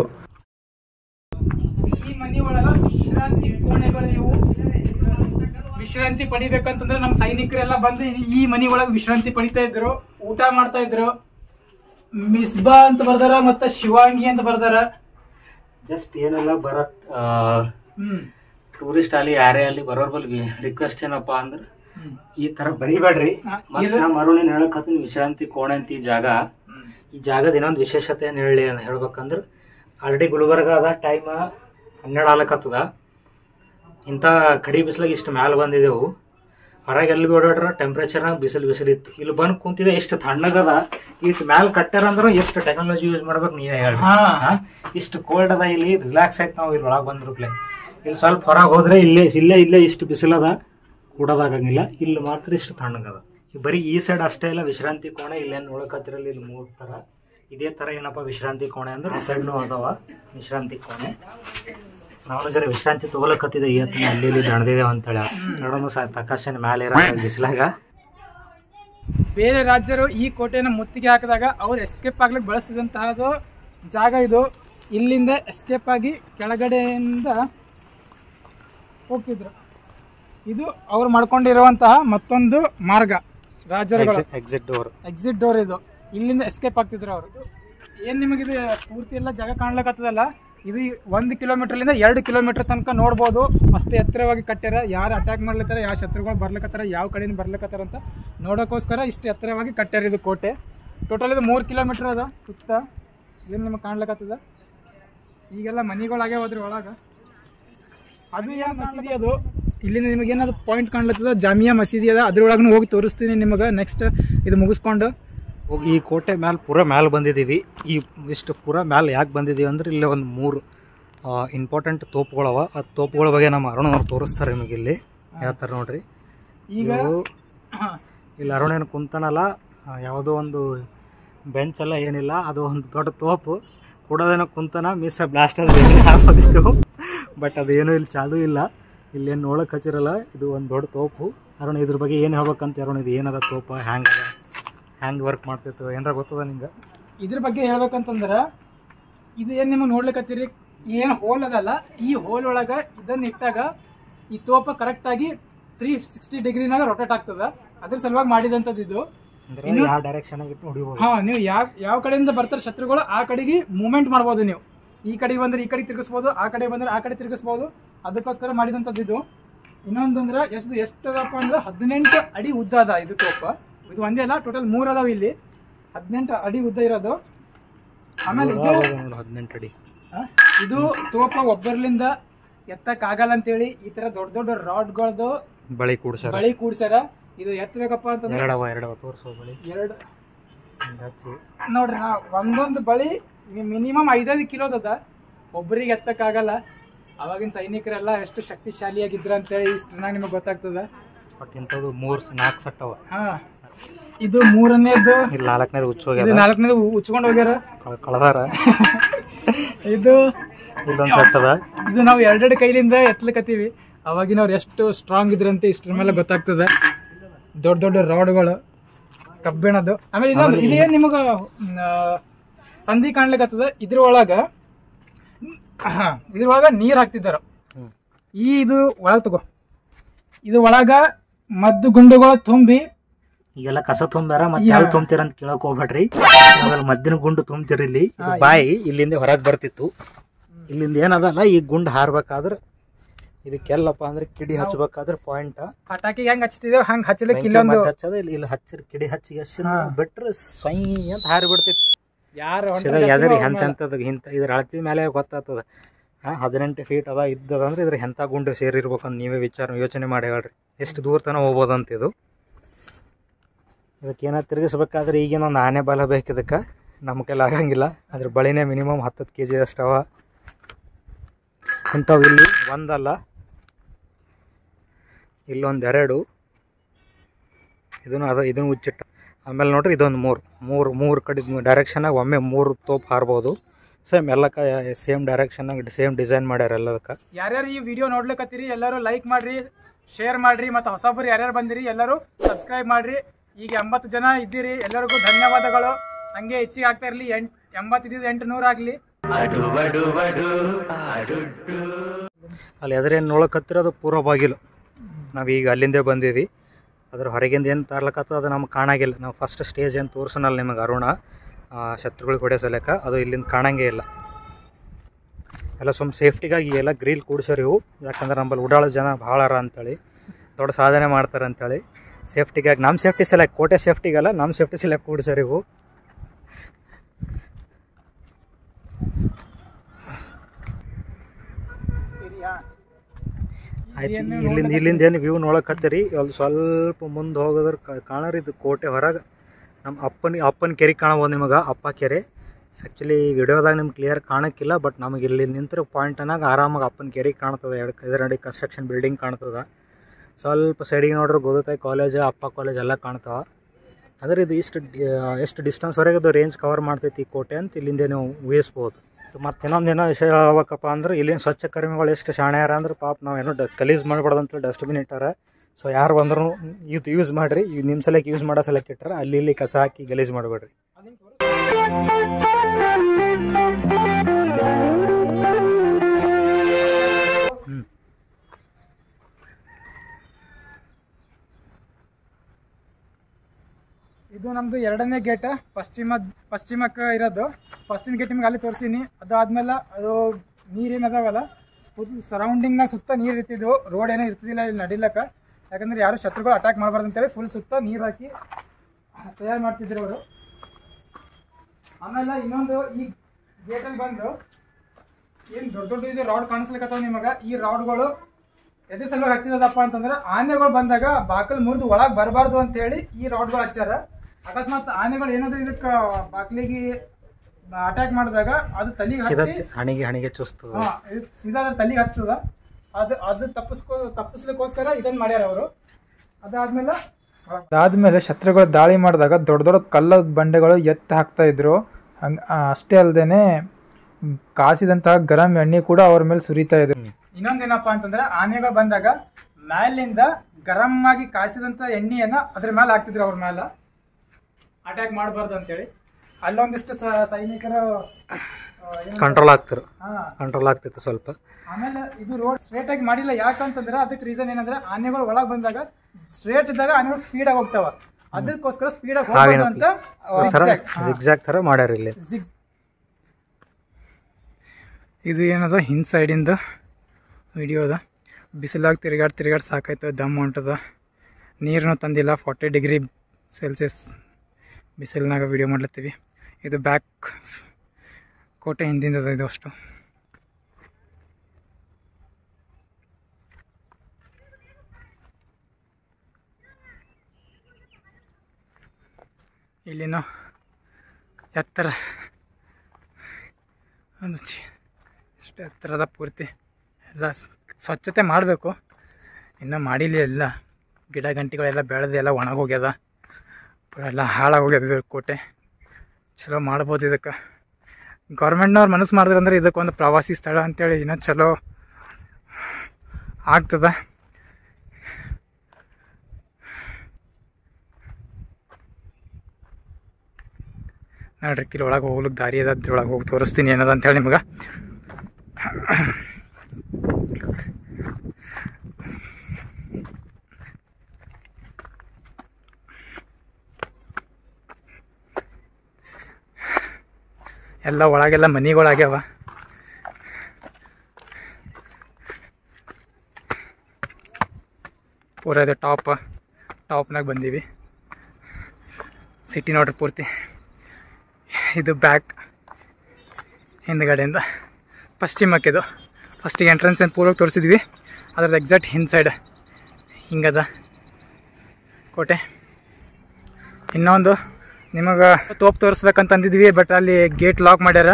ಈ ಮನಿ ಒಳಗ ವಿಶ್ರಾಂತಿ ಕೋಣೆಗಳು ಇವು ವಿಶ್ರಾಂತಿ ಪಡಿಬೇಕಂತಂದ್ರೆ ನಮ್ಮ ಸೈನಿಕರೆಲ್ಲ ಬಂದು ಈ- ಈ ಮನಿ ಒಳಗೆ ವಿಶ್ರಾಂತಿ ಪಡಿತಾ ಇದ್ರು ಊಟ ಮಾಡ್ತಾ ಇದ್ರು ಮಿಸ್ಬಾ ಅಂತ ಬರ್ದಾರ ಮತ್ತ ಶಿವಾಂಗಿ ಅಂತ ಬರ್ದಾರ ಜಸ್ಟ್ ಏನೆಲ್ಲ ಬರೋ ಹ್ಮ್ ಟೂರಿಸ್ಟ್ ಅಲ್ಲಿ ಯಾರೇ ಅಲ್ಲಿ ಬರೋರ್ ಬಲ್ ರಿಕ್ವೆಸ್ಟ್ ಏನಪ್ಪಾ ಅಂದ್ರೆ ಹ್ಮ್. ಈ ತರ ಬರಿಬೇಡ್ರಿ ಹಾ, ಮತ್ತೆ ಇದು- ನಾ ಮರುಳಿನ ಹೇಳಕತ್ತೀನಿ ವಿಶ್ರಾಂತಿ ಕೋಣೆ ಅಂತ ಈ ಜಾಗ ಈ ಜಾಗದ ಇನ್ನೊಂದು ವಿಶೇಷತೆ ಏನು ಹೇಳಿ ಅಂತ ಹೇಳ್ಬೇಕಂದ್ರೆ ಆಲ್ರೆಡಿ ಗುಲ್ಬರ್ಗ ಅದ ಟೈಮ್ ಹನ್ನೆರಡು ಆಲಕತ್ತದ ಇಂಥ ಕಡಿ ಬಿಸಿಲಾಗ ಇಷ್ಟು ಮ್ಯಾಲೆ ಬಂದಿದ್ದೆವು ಹೊರಗೆ ಎಲ್ಲಿ ಓಡಾಡ್ರ ಟೆಂಪ್ರೇಚರ್ನಾಗ ಬಿಸಿಲು ಬಿಸಿಲು ಇತ್ತು ಇಲ್ಲಿ ಬಂದು ಕುಂತಿದೆ ಎಷ್ಟು ತಣ್ಣಗದ ಇಷ್ಟು ಮ್ಯಾಲೆ ಕಟ್ಟಾರ ಅಂದ್ರೆ ಎಷ್ಟು ಟೆಕ್ನಾಲಜಿ ಯೂಸ್ ಮಾಡ್ಬೇಕು ನೀವೇ ಹೇಳಿ ಹಾ. ಹಾ? ಇಷ್ಟು ಕೋಲ್ಡ್ ಅದ ಇಲ್ಲಿ ರಿಲ್ಯಾಕ್ಸ್ ಆಯ್ತು ನಾವು ಇಲ್ಲಿ ಒಳಗೆ ಬಂದ್ರುಪ್ಲೆ ಇಲ್ಲಿ ಸ್ವಲ್ಪ ಹೊರಗೆ ಹೋದ್ರೆ ಇಲ್ಲೇ ಇಲ್ಲೇ ಇಲ್ಲೇ ಇಷ್ಟು ಬಿಸಿಲದ ಕೂಡೋದಾಗಂಗಿಲ್ಲ ಇಲ್ಲಿ ಮಾತ್ರ ಇಷ್ಟು ತಣ್ಣಗದ ಈ ಬರೀ ಈ ಸೈಡ್ ಅಷ್ಟೇ ಇಲ್ಲ ವಿಶ್ರಾಂತಿ ಕೋಣೆ ಇಲ್ಲೇನು ನೋಡಕತ್ತಿರಲ್ಲಿ ಇಲ್ಲಿ ಮೂರು ಥರ ಇದೇ ಥರ ಏನಪ್ಪ ವಿಶ್ರಾಂತಿ ಕೋಣೆ ಅಂದ್ರೆ ಆ ಸೈಡ್ನು ಅದಾವ ವಿಶ್ರಾಂತಿ ಕೋಣೆ ನಾವು ಜರ ವಿಶ್ರಾಂತಿ ತಗೊಳಕತ್ತಿದೆ ಇವತ್ತು ಅಲ್ಲಿ ಇಲ್ಲಿ ದಣದಿದ್ದೇವೆ ಅಂತೇಳಿ ನೋಡೋಣ ಸಹ ತಕಾಶನ್ ಮೇಲೆ ಇರೋ ಬಿಸಿಲಾಗ ಬೇರೆ ರಾಜ್ಯರು ಈ ಕೋಟೆಯನ್ನು ಮುತ್ತಿಗೆ ಹಾಕಿದಾಗ ಅವ್ರು ಎಸ್ಕೇಪ್ ಆಗ್ಲಿಕ್ಕೆ ಬಳಸಿದಂತಹದ್ದು ಜಾಗ ಇದು ಇಲ್ಲಿಂದ ಎಸ್ಕೇಪ್ ಆಗಿ ಕೆಳಗಡೆಯಿಂದ ಹೋಗ್ತಿದ್ರು ಇದು ಅವ್ರು ಮಾಡ್ಕೊಂಡಿರುವಂತಹ ಮತ್ತೊಂದು ಮಾರ್ಗ ರಾಜರುಗಳು ಎಕ್ಸಿಟ್ ಡೋರ್ ಎಕ್ಸಿಟ್ ಡೋರ್ ಇದು ಇಲ್ಲಿಂದ ಎಸ್ಕೇಪ್ ಆಗ್ತಿದ್ರು ಅವರು ಏನು ನಿಮಗಿದು ಪೂರ್ತಿ ಎಲ್ಲ ಜಾಗ ಕಾಣ್ಲಕ್ಕತ್ತದಲ್ಲ ಇದು ಒಂದು ಕಿಲೋಮೀಟರ್ಲಿಂದ ಎರಡು ಕಿಲೋಮೀಟರ್ ತನಕ ನೋಡ್ಬೋದು ಅಷ್ಟು ಎತ್ತರವಾಗಿ ಕಟ್ಟ್ಯಾರ ಯಾರು ಅಟ್ಯಾಕ್ ಮಾಡ್ಲತ್ತಾರ ಯಾವ ಶತ್ರುಗಳು ಬರ್ಲಿಕತ್ತಾರ ಯಾವ ಕಡೆಯಿಂದ ಬರ್ಲಿಕತ್ತಾರ ಅಂತ ನೋಡೋಕ್ಕೋಸ್ಕರ ಇಷ್ಟು ಎತ್ತರವಾಗಿ ಕಟ್ಟ್ಯಾರ ಇದು ಕೋಟೆ ಟೋಟಲ್ ಇದು ಮೂರು ಕಿಲೋಮೀಟರ್ ಅದ ಸುತ್ತ ಏನು ನಿಮಗೆ ಕಾಣ್ಲಕ್ಕತ್ತದ ಈಗೆಲ್ಲ ಮನಿಗಳಾಗೆ ಹೋದ್ರಿ ಒಳಗೆ ಅದು ಏನು ಮಸೀದಿ ಅದು ಇಲ್ಲಿಂದ ನಿಮಗೆ ಏನಾದ್ರು ಪಾಯಿಂಟ್ ಕಾಣ್ಲತ್ತದ ಜಾಮಿಯಾ ಮಸೀದಿ ಅದ ಅದ್ರೊಳಗೂ ಹೋಗಿ ತೋರಿಸ್ತೀನಿ ನಿಮಗೆ ನೆಕ್ಸ್ಟ್ ಇದು ಮುಗಿಸ್ಕೊಂಡು ಹೋಗಿ ಈ ಕೋಟೆ ಮ್ಯಾಲೆ ಪೂರ ಮ್ಯಾಲೆ ಬಂದಿದ್ದೀವಿ ಈ ಇಷ್ಟು ಪೂರ ಮ್ಯಾಲೆ ಯಾಕೆ ಬಂದಿದ್ದೀವಿ ಅಂದ್ರೆ ಇಲ್ಲಿ ಒಂದು ಮೂರು ಇಂಪಾರ್ಟೆಂಟ್ ತೋಪುಗಳವ ಆ ತೋಪುಗಳ ಬಗ್ಗೆ ನಮ್ಮ ಅರುಣ್ ಅವ್ರು ತೋರಿಸ್ತಾರೆ ನಿಮಗೆ ಇಲ್ಲಿ ಯಾವ ಥರ ನೋಡ್ರಿ ಈಗ ಇವು ಹಾ, ಇಲ್ಲಿ ಅರುಣ್ ಏನು ಕುಂತಾನಲ್ಲ ಆ, ಯಾವುದೋ ಒಂದು ಬೆಂಚ್ ಎಲ್ಲ ಏನಿಲ್ಲ ಅದು ಒಂದು ದೊಡ್ಡ ತೋಪು ಕೂಡೋದೇನೋ ಕುಂತಾನ ಮಿಸ್ ಬ್ಲಾಸ್ಟ್ ಆಗೋದಿತ್ತು ಬಟ್ ಅದೇನು ಇಲ್ಲಿ ಚಾಲು ಇಲ್ಲ ಇಲ್ಲೇನು ನೋಡಕ್ಕೆ ಹಚ್ಚಿರಲ್ಲ ಇದು ಒಂದು ದೊಡ್ಡ ತೋಪು ಅರುಣ್ ಇದ್ರ ಬಗ್ಗೆ ಏನು ಹೇಳ್ಬೇಕಂತ ಅರುಣ್ ಇದು ಏನದ ತೋಪ ಹ್ಯಾಂಗ ಹ್ಯಾಂಗ್ ವರ್ಕ್ ಮಾಡ್ತಿತ್ತು ಏನಾರ ಗೊತ್ತದ ನಿಂಗೆ ಇದ್ರ ಬಗ್ಗೆ ಹೇಳ್ಬೇಕಂತಂದ್ರ ಇದು ಏನ್ ನಿಮಗೆ ನೋಡ್ಲಿಕತ್ತೀರಿ ಏನು ಹೋಲ್ ಅದಲ್ಲ ಈ ಹೋಲ್ ಒಳಗ ಇದನ್ನ ಇಟ್ಟಾಗ ಈ ತೋಪ ಕರೆಕ್ಟ್ ಆಗಿ ತ್ರೀ ಸಿಕ್ಸ್ಟಿ ಡಿಗ್ರಿನಾಗ ರೊಟೇಟ್ ಆಗ್ತದ ಅದ್ರ ಸಲುವಾಗಿ ಮಾಡಿದಂಥದ್ದು ಇದು ಅಂದ್ರೆ ಇನ್ನು- ಯಾವ ಡೈರೆಕ್ಷನ್ ಇಟ್ಟು ಹೊಡಿಬೋದು ಹಾ ನೀವು ಯಾವ ಯಾವ ಕಡೆಯಿಂದ ಬರ್ತಾರೆ ಶತ್ರುಗಳು ಆ ಕಡೆಗೆ ಮೂವ್ಮೆಂಟ್ ಮಾಡ್ಬೋದು ನೀವು ಈ ಕಡೆಗೆ ಬಂದ್ರೆ ಈ ಕಡೆ ತಿರುಗಿಸ್ಬೋದು ಆ ಕಡೆ ಬಂದ್ರೆ ಆ ಕಡೆ ತಿರುಗಿಸ್ಬೋದು ಅದಕ್ಕೋಸ್ಕರ ಮಾಡಿದಂಥದ್ದು ಇದು ಇನ್ನೊಂದಂದ್ರೆ ಎಷ್ಟು ಎಷ್ಟದಪ್ಪ ಅಂದ್ರೆ ಹದಿನೆಂಟು ಅಡಿ ಉದ್ದ ಅದ ಇದು ತೋಪ ಇದು ಒಂದೇ ಅಲ್ಲ ಟೋಟಲ್ ಮೂರು ಅದಾವ ಇಲ್ಲಿ ಹದಿನೆಂಟು ಅಡಿ ಉದ್ದ ಇರೋದು ಆಮೇಲೆ ಇದು ನೋಡು ಹದಿನೆಂಟು ಅಡಿ ಆ, ಇದು ತೋಪ ಒಬ್ಬರ್ಲಿಂದ ಎತ್ತಕ್ ಆಗಲ್ಲ ಅಂತೇಳಿ ಈ ತರ ದೊಡ್ಡ ದೊಡ್ಡ ರಾಡ್ಗಳದ್ದು ಬಳಿ ಕೂಡ್ಸಾರ ಬಳಿ ಕೂಡ್ಸ್ಯಾರ ಇದು ಎತ್ತಬೇಕಪ್ಪ ಅಂತಂದ್ರೆ ಎರಡವ ಎರಡವ ತೋರ್ಸೋ ಬಳಿ ಎರಡು ಹಿಂಗ್ ಹಚ್ಚಿ ನೋಡ್ರಿ ನಾ ಒಂದೊಂದು ಬಳಿ ಮಿನಿಮಮ್ ಐದೈದು ಕಿಲೋದದ ಒಬ್ಬರಿಗೆ ಎತ್ತಕ್ಕಾಗಲ್ಲ ಅವಾಗಿನ ಸೈನಿಕರೆಲ್ಲ ಎಷ್ಟು ಶಕ್ತಿಶಾಲಿಯಾಗಿದ್ರ ಅಂತೇಳಿ ಇಷ್ಟನಾಗ ನಿಮಗೆ ಗೊತ್ತಾಗ್ತದ ಬಟ್ ಇಂಥದ್ದು ಮೂರ್ ನಾಲ್ಕು ಸೆಟ್ ಅವ ಹಾ ಇದು ಮೂರನೇದು ಇಲ್ಲಿ ನಾಲ್ಕನೇದು ಹುಚ್ಚು ಇದು ಹೋಗ್ಯದ ನಾಲ್ಕನೇದು ಉಚ್ಕೊಂಡು ಹೋಗ್ಯಾರ ಕಳ್- ಕಳ್ದಾರ ಇದು ಇಲ್ಲೊಂದು ಸೆಟ್ ಅದ ಇದು ನಾವು ಎರಡೆರಡು ಕೈಲಿಂದ ಎತ್ತಲಿಕತ್ತೀವಿ ಅವಾಗಿನವ್ರು ಎಷ್ಟು ಸ್ಟ್ರಾಂಗ್ ಇದ್ರಂತ ಇಷ್ಟ್ರ ಮೇಲೆ ಗೊತ್ತಾಗ್ತದೆ ದೊಡ್ಡ ದೊಡ್ಡ ರಾಡ್ಗಳು ಕಬ್ಬಿಣದ್ದು ಆಮೇಲೆ ಇನ್ನೊಂದು ಇದೇನು ನಿಮಗೆ ಸಂಧಿ ಕಾಣ್ಲಿಕ್ಕತ್ತದ ಇದ್ರ ಒಳಗ ಇದ್ರ ಒಳಗ ನೀರ್ ಹಾಕ್ತಿದ್ದಾರ ಹ್ಮ್. ಈ ಇದು ಒಳಗ್ ತಗೋ ಇದು ಒಳಗ ಮದ್ದು ಗುಂಡುಗಳು ತುಂಬಿ ಈಗೆಲ್ಲ ಕಸ ತುಂಬ್ಯಾರ ಮತ್ತೆ ಯಾ. ಯಾವ ತುಂಬ್ತೀರ ಅಂತ ಕೇಳಕ್ ಹೋಗ್ಬೇಡ್ರಿ ಆಮೇಲೆ ಮದ್ದಿನ ಗುಂಡು ತುಂಬ್ತಿರಿ ಇಲ್ಲಿ ಇದು ಬಾಯಿ ಇಲ್ಲಿಂದ ಹೊರಗೆ ಬರ್ತಿತ್ತು ಇಲ್ಲಿಂದ ಏನದಲ್ಲ ಈ ಗುಂಡು ಹಾರ್ಬೇಕಾದ್ರ ಇದಕ್ಕೆಲ್ಲಪ್ಪ ಅಂದ್ರೆ ಕಿಡಿ ಹಚ್ಬೇಕಾದ್ರೆ ಪಾಯಿಂಟ್ ಪಟಾಕಿಗೆ ಹೆಂಗ್ ಹಚ್ತಿದ್ದೇವೆ ಹಂಗ್ ಹಚ್ಚಲಿಕ್ಕೆ ಇಲ್ಲೊಂದು ಹಚ್ಚದ ಇಲ್ಲಿ ಇಲ್ಲಿ ಹಚ್ಚಿರ್ ಕಿಡಿ ಹಚ್ಚಿಗೆ ಬಿಟ್ರೆ ಸೈ ಅಂತ ಹಾರಿ ಬಿಡ್ತಿತ್ತು ಯಾರು ಸೀದಾ ಯಾವ್ದಾರ ಎಂತ ಎಂತದ ಇಂತ ಇದ್ರ ಅಳತಿ ಮೇಲೆ ಗೊತ್ತಾಗ್ತದ ಹಾ ಹದಿನೆಂಟು ಫೀಟ್ ಅದ ಇದ್ದದ ಅಂದ್ರೆ ಇದ್ರ ಎಂತ ಗುಂಡು ಸೇರಿರ್ಬೇಕಂತ ನೀವೇ ವಿಚಾರ ಯೋಚನೆ ಮಾಡಿ ಹೇಳ್ರಿ ಎಷ್ಟು ದೂರ ತನಕ ಹೋಗ್ಬೋದಂತ ಇದು ಇದಕ್ಕೆ ಏನಾದ್ರು ತಿರುಗಿಸ್ಬೇಕಾದ್ರೆ ಈಗಿನ ಒಂದು ಆನೆ ಬಲ ಬೇಕು ಇದಕ್ಕೆ ನಮ್ಮ ಕೈಲಿ ಆಗಂಗಿಲ್ಲ ಅದ್ರ ಬಳಿನೇ ಮಿನಿಮಮ್ ಹತ್ತತ್ತು ಕೆ ಜಿ ಅಷ್ಟವ ಇಂಥವು ಇಲ್ಲಿ ಒಂದಲ್ಲ ಇಲ್ಲೊಂದು ಎರಡು ಇದನ್ನು ಅದ ಇದನ್ನು ಉಚ್ಚಿಟ್ಟ ಆಮೇಲೆ ನೋಡ್ರಿ ಇದೊಂದು ಮೂರು ಮೂರು ಮೂರು ಕಡೆ ಡೈರೆಕ್ಷನಾಗ ಒಮ್ಮೆ ಮೂರು ತೋಪ್ ಹಾರ್ಬೋದು ಸೇಮ್ ಎಲ್ಲಕ್ಕ ಸೇಮ್ ಡೈರೆಕ್ಷನಾಗ ಸೇಮ್ ಡಿಸೈನ್ ಮಾಡ್ಯಾರ ಎಲ್ಲದಕ್ಕೆ ಯಾರ್ಯಾರು ಈ ವಿಡಿಯೋ ನೋಡ್ಲಿಕತ್ತೀರಿ ಎಲ್ಲರೂ ಲೈಕ್ ಮಾಡ್ರಿ ಶೇರ್ ಮಾಡ್ರಿ ಮತ್ತು ಹೊಸಬ್ರು ಯಾರ್ಯಾರು ಬಂದಿರಿ ಎಲ್ಲರೂ ಸಬ್ಸ್ಕ್ರೈಬ್ ಮಾಡ್ರಿ ಈಗ ಎಂಬತ್ತು ಜನ ಇದ್ದೀರಿ ಎಲ್ಲರಿಗೂ ಧನ್ಯವಾದಗಳು ಹಂಗೆ ಹೆಚ್ಚಿಗೆ ಆಗ್ತಾ ಇರಲಿ ಎಂಟ್ ಎಂಬತ್ತು ಇದ್ದಿದ್ದು ಎಂಟು ನೂರು ಆಗಲಿ ಅಲ್ಲಿ ಎದುರೇನು ನೋಡಕತ್ತಿರೋದು ಪೂರ್ವ ಬಾಗಿಲು ನಾವೀಗ ಅಲ್ಲಿಂದೇ ಬಂದೀವಿ ಅದ್ರ ಹೊರಗಿಂದ ಏನು ತರ್ಲಕತ್ತ ಅದು ನಮ್ಗೆ ಕಾಣಾಗಿಲ್ಲ ನಾವು ಫಸ್ಟ್ ಸ್ಟೇಜ್ ಏನು ತೋರ್ಸನಲ್ಲ ನಿಮಗೆ ಅರುಣ ಆ, ಶತ್ರುಗಳಿಗೆ ಹೊಡೆಯೋ ಸಲಕ ಅದು ಇಲ್ಲಿಂದ ಕಾಣಂಗೇ ಇಲ್ಲ ಎಲ್ಲ ಸುಮ್ಮ ಸೇಫ್ಟಿಗಾಗಿ ಎಲ್ಲ ಗ್ರಿಲ್ ಕೂಡ್ಸ್ಯಾರ ಇವು ಯಾಕಂದ್ರೆ ನಮ್ಮಲ್ಲಿ ಓಡಾಡೋ ಜನ ಭಾಳ ಅರ ಅಂತೇಳಿ ದೊಡ್ಡ ಸಾಧನೆ ಮಾಡ್ತಾರೆ ಅಂತೇಳಿ ಸೇಫ್ಟಿಗಾಗಿ ನಮ್ಮ ಸೇಫ್ಟಿ ಸೆಲೆಕ್ಟ್ ಕೋಟೆ ಸೇಫ್ಟಿಗಲ್ಲ ನಮ್ಮ ಸೇಫ್ಟಿ ಸೆಲೆಕ್ಟ್ ಕೂಡ್ಸ್ಯಾರ ಇವು ಆಯ್ತು ಇಲ್ಲಿಂದ ಇಲ್ಲಿಂದ ಏನು ವ್ಯೂ ನೋಡಕತ್ತೀರಿ ಅಲ್ಲಿ ಸ್ವಲ್ಪ ಮುಂದೆ ಹೋಗೋದ್ರ ಕಾಣರಿ ಇದು ಕೋಟೆ ಹೊರಗೆ ನಮ್ಮ ಅಪ್ಪನ ಅಪ್ಪನ ಕೆರೆ ಕಾಣಬೋದು ನಿಮಗೆ ಅಪ್ಪ ಕೆರೆ ಆ್ಯಕ್ಚುಲಿ ವಿಡಿಯೋದಾಗ ನಿಮ್ಗೆ ಕ್ಲಿಯರ್ ಕಾಣಕ್ಕಿಲ್ಲ ಬಟ್ ನಮಗೆ ಇಲ್ಲಿ ನಿಂತಿರೋ ಪಾಯಿಂಟನಾಗ ಆರಾಮಾಗಿ ಅಪ್ಪನ ಕೆರೆ ಕಾಣ್ತದೆ ಎರಡು ಇದರ ಕನ್ಸ್ಟ್ರಕ್ಷನ್ ಬಿಲ್ಡಿಂಗ್ ಕಾಣ್ತದೆ ಸ್ವಲ್ಪ ಸೈಡಿಗೆ ನೋಡ್ರೆ ಗೋದತಾಯಿ ಕಾಲೇಜ್ ಅಪ್ಪ ಕಾಲೇಜ್ ಎಲ್ಲ ಕಾಣ್ತಾವ ಅಂದ್ರೆ ಇದು ಇಷ್ಟು ಎಷ್ಟು ಡಿಸ್ಟೆನ್ಸ್ವರೆಗೆ ಅದು ರೇಂಜ್ ಕವರ್ ಮಾಡ್ತೈತಿ ಈ ಕೋಟೆ ಅಂತ ಇಲ್ಲಿಂದ ನೀವು ಊಹಿಸ್ಬೋದು ಮತ್ತು ಇನ್ನೊಂದು ಏನೋ ವಿಷಯ ಹೇಳ್ಬೇಕಪ್ಪ ಅಂದ್ರೆ ಇಲ್ಲಿನ ಸ್ವಚ್ಛ ಕರ್ಮಿಗಳು ಎಷ್ಟು ಶಾಣ್ಯಾರ ಅಂದ್ರೆ ಪಾಪ ನಾವು ಏನೋ ಡ ಗಲೀಜ್ ಮಾಡಬಾರ್ದು ಅಂತೇಳಿ ಡಸ್ಟ್ಬಿನ್ ಇಟ್ಟಾರ ಸೊ ಯಾರು ಬಂದ್ರು ಇದು ಯೂಸ್ ಮಾಡಿರಿ ನಿಮ್ಮ ಸಲಕ್ಕೆ ಯೂಸ್ ಮಾಡೋ ಸಲಕ್ಕೆ ಇಟ್ಟಾರ ಅಲ್ಲಿ ಇಲ್ಲಿ ಕಸ ಹಾಕಿ ಗಲೀಜ್ ಮಾಡಬೇಡ್ರಿ ಹ್ಞೂ ಇದು ನಮ್ದು ಎರಡನೇ ಗೇಟ್ ಪಶ್ಚಿಮ ಪಶ್ಚಿಮಕ್ಕೆ ಇರೋದು ಫಸ್ಟಿನ ಗೇಟ್ ನಿಮ್ಗೆ ಅಲ್ಲಿ ತೋರಿಸೀನಿ ಅದಾದ್ಮೇಲೆ ಅದು ನೀರೇನು ಅದಾವಲ್ಲ ಫುಲ್ ಸರೌಂಡಿಂಗ್ನಾಗ ಸುತ್ತ ನೀರು ಇರ್ತಿದ್ವು ರೋಡ್ ಏನೋ ಇರ್ತಿದ್ದಿಲ್ಲ ಇಲ್ಲಿ ನಡಿಲಕ್ಕ ಯಾಕಂದ್ರೆ ಯಾರು ಶತ್ರುಗಳು ಅಟ್ಯಾಕ್ ಮಾಡಬಾರ್ದು ಅಂತೇಳಿ ಫುಲ್ ಸುತ್ತ ನೀರು ಹಾಕಿ ತಯಾರು ಮಾಡ್ತಿದ್ರು ಅವರು ಆಮೇಲೆ ಇನ್ನೊಂದು ಈ ಗೇಟಲ್ಲಿ ಬಂದು ಏನು ದೊಡ್ಡ ದೊಡ್ಡ ಇದು ರಾಡ್ ಕಾಣಿಸ್ಲಿಕ್ಕತ್ತಾವ ನಿಮಗೆ ಈ ರಾಡ್ಗಳು ಎದೆ ಸಲುವಾಗಿ ಹಚ್ಚಿದಪ್ಪ ಅಂತಂದ್ರೆ ಆನೆಗಳು ಬಂದಾಗ ಬಾಕಲ್ ಮುರಿದು ಒಳಗೆ ಬರಬಾರ್ದು ಅಂತ ಹೇಳಿ ಈ ರಾಡ್ಗಳು ಹಚ್ಚಾರ ಅಕಸ್ಮಾತ್ ಆನೆಗಳು ಏನಾದ್ರು ಇದಕ್ಕೆ ಬಾಕ್ಲಿಗೆ ಅಟ್ಯಾಕ್ ಮಾಡಿದಾಗ ಅದು ತಲೆಗೆ ಸೀದಾ ಹತ್ತಿ ಹಣಿಗೆ ಹಣಿಗೆ ಚುಸ್ತದ ಹಾ, ಇದು ಸೀದಾ ಅದ್ರ ತಲೆಗೆ ಹಚ್ಚದ ಅದು ಅದು ತಪ್ಪಿಸ್ಕೋ ತಪ್ಪಿಸ್ಲಿಕ್ಕೋಸ್ಕರ ಇದನ್ನ ಮಾಡ್ಯಾರ ಅವರು ಅದಾದ್ಮೇಲೆ ಅದಾದ್ಮೇಲೆ ಶತ್ರುಗಳು ದಾಳಿ ಮಾಡಿದಾಗ ದೊಡ್ಡ ದೊಡ್ಡ ಕಲ್ಲ ಬಂಡೆಗಳು ಎತ್ತಿ ಹಾಕ್ತಾ ಇದ್ರು ಹಂಗ ಅಷ್ಟೇ ಅಲ್ಲದೇನೆ ಕಾಸಿದಂತಹ ಗರಂ ಎಣ್ಣೆ ಕೂಡ ಅವ್ರ ಮೇಲೆ ಸುರಿತಾ ಇದೆ ಇನ್ನೊಂದೇನಪ್ಪ ಅಂತಂದ್ರೆ ಆನೆಗಳು ಬಂದಾಗ ಮ್ಯಾಲಿಂದ ಗರಂ ಆಗಿ ಕಾಸಿದಂತ ಎಣ್ಣೆಯನ್ನ ಅದ್ರ ಮೇಲೆ ಹಾಕ್ತಿದ್ರು ಅವ್ರ ಮೇಲೆ ಅಟ್ಯಾಕ್ ಮಾಡಬಾರ್ದು ಅಂತೇಳಿ ಅಲ್ಲೊಂದಿಷ್ಟು ಸ- ಸೈನಿಕರು ಆ, ಏನು- ಕಂಟ್ರೋಲ್ ಆಗ್ತಿರು ಹಾ ಕಂಟ್ರೋಲ್ ಆಗ್ತಿತ್ತು ಸ್ವಲ್ಪ ಆಮೇಲೆ ಇದು ರೋಡ್ ಸ್ಟ್ರೇಟ್ ಆಗಿ ಮಾಡಿಲ್ಲ ಯಾಕಂತಂದ್ರೆ ಅದಕ್ಕೆ ರೀಸನ್ ಏನಂದ್ರೆ ಆನೆಗಳು ಒಳಗೆ ಬಂದಾಗ ಸ್ಟ್ರೇಟ್ ಇದ್ದಾಗ ಆನೆಗಳು ಸ್ಪೀಡ್ ಆಗಿ ಹೋಗ್ತಾವ ಅದಕ್ಕೋಸ್ಕರ ಸ್ಪೀಡ್ ಆಗಿ ಹೋಗ್ಬೋದು ಅಂತ ಈ ಥರ ಜಿಗ್ಜಾಗ್ ಥರ ಮಾಡ್ಯಾರ ಇಲ್ಲಿ zig- ಇದು ಏನದ ಹಿಂದ್ ಸೈಡಿಂದ ವಿಡಿಯೋ ಅದ ಬಿಸಿಲಾಗಿ ತಿರುಗಾಡಿ ತಿರುಗಾಡಿ ಸಾಕಾಯ್ತು ದಮ್ ಹೊಂಟದ ನೀರನ್ನು ತಂದಿಲ್ಲ ಫಾರ್ಟಿ ಡಿಗ್ರಿ ಸೆಲ್ಸಿಯಸ್ ಬಿಸಿಲಿನಾಗ ವಿಡಿಯೋ ಮಾಡ್ಲತ್ತೀವಿ ಇದು ಬ್ಯಾಕ್ ಕೋಟೆ ಹಿಂದಿಂದ ಅದ ಇದು ಅಷ್ಟು ಇಲ್ಲಿನ ಎತ್ತರ ಒಂದು ಚಿ ಇಷ್ಟು ಎತ್ತರದ ಪೂರ್ತಿ ಎಲ್ಲ ಸ್- ಸ್ವಚ್ಛತೆ ಮಾಡಬೇಕು ಇನ್ನೂ ಮಾಡಿಲ್ಲ ಎಲ್ಲ ಗಿಡ ಗಂಟಿಗಳೆಲ್ಲ ಬೆಳೆದು ಎಲ್ಲ ಒಣಗೋಗ್ಯದ ಪೂರ ಎಲ್ಲ ಹಾಳಾಗೋಗ್ಯದ ಇದು ಕೋಟೆ ಚಲೋ ಮಾಡ್ಬೋದು ಇದಕ್ಕೆ ಗೌರ್ಮೆಂಟ್ನವ್ರು ಮನಸ್ಸು ಮಾಡಿದ್ರಂದ್ರೆ ಇದಕ್ಕೆ ಒಂದು ಪ್ರವಾಸಿ ಸ್ಥಳ ಅಂತೇಳಿ ಇನ್ನೂ ಚಲೋ ಆಗ್ತದ ನೋಡ್ರಿ ಕಿಲ್ ಒಳಗೆ ಹೋಗ್ಲಿಕ್ಕೆ ದಾರಿ ಅದ ಅದ್ರೊಳಗೆ ಹೋಗಿ ತೋರಿಸ್ತೀನಿ ಏನದ ಅಂತೇಳಿ ನಿಮ್ಗೆ ಎಲ್ಲ ಒಳಗೆಲ್ಲ ಮನಿಗಳಾಗ್ಯಾವ ಪೂರ ಇದು ಟಾಪ್ ಟಾಪ್ನಾಗ ಬಂದೀವಿ ಸಿಟಿ ನೋಡ್ರಿ ಪೂರ್ತಿ ಇದು ಬ್ಯಾಕ್ ಹಿಂದ್ಗಡೆಯಿಂದ ಪಶ್ಚಿಮಕ್ಕಿದು ಫಸ್ಟಿಗೆ ಎಂಟ್ರೆನ್ಸ್ ಏನು ಪೂರ್ವಕ್ಕೆ ತೋರಿಸಿದ್ವಿ ಅದ್ರದ್ದು ಎಕ್ಸಾಕ್ಟ್ ಹಿಂದ್ ಸೈಡ್ ಹಿಂಗದ ಕೋಟೆ ಇನ್ನೊಂದು ನಿಮಗೆ ತೋಪ್ ತೋರಿಸ್ಬೇಕಂತ ಅಂದಿದ್ವಿ ಬಟ್ ಅಲ್ಲಿ ಗೇಟ್ ಲಾಕ್ ಮಾಡ್ಯಾರ